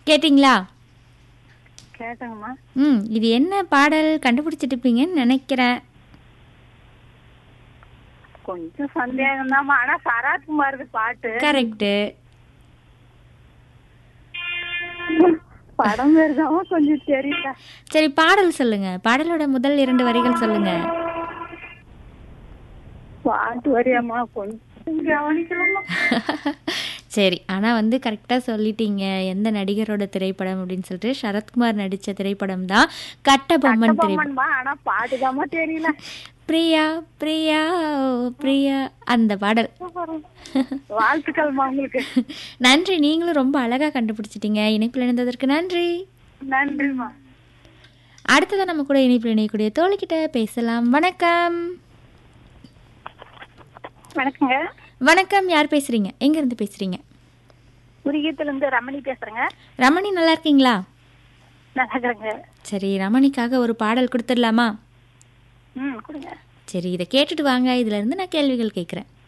கேட்டிங்களா கேட்டங்கம்மா ம் இது என்ன பாடல் கண்டுபிடிச்சிட்டு இருப்பீங்கன்னு நினைக்கிறேன் கொஞ்சம் சந்தேகம் தான்மா ஆனா சரத்குமாருக்கு பாட்டு கரெக்டு படம் பேர் தான்மா கொஞ்சம் தெரியல சரி பாடல் சொல்லுங்க பாடலோட முதல் இரண்டு வரிகள் சொல்லுங்க பாட்டு வரியாம்மா கொஞ்சம் கவனிக்கலாமா சரி ஆனால் வந்து கரெக்டாக சொல்லிட்டீங்க எந்த நடிகரோட திரைப்படம் அப்படின்னு சொல்லிட்டு சரத்குமார் நடித்த திரைப்படம் தான் கட்டபொம்மன் திரைப்படம் பொம்மன்மா ஆனா பாட்டு தான்மா தெரியல பிரியா பிரியா ஓ பிரியா அந்த பாடல் வாழ்த்துக்கள்மா உங்களுக்கு நன்றி நீங்களும் ரொம்ப அழகாக கண்டுபிடிச்சிட்டீங்க இணைப்பில் இணைந்ததற்கு நன்றி நன்றிம்மா அடுத்ததான் நம்ம கூட இணைப்பில் இணையக்கூடிய தோழிக்கிட்ட பேசலாம் வணக்கம் வணக்கங்க வணக்கம் யார் பேசுறீங்க எங்கேருந்து பேசுறீங்க குறுகியத்துல இருந்து ரமணி பேசுறேங்க ரமணி நல்லா இருக்கீங்களா நல்லா இருக்கிறேங்க சரி ரமணிக்காக ஒரு பாடல் கொடுத்துடலாமா ம் கொடுங்க சரி இதை கேட்டுட்டு வாங்க இதுல இருந்து நான் கேள்விகள் கேட்குறேன்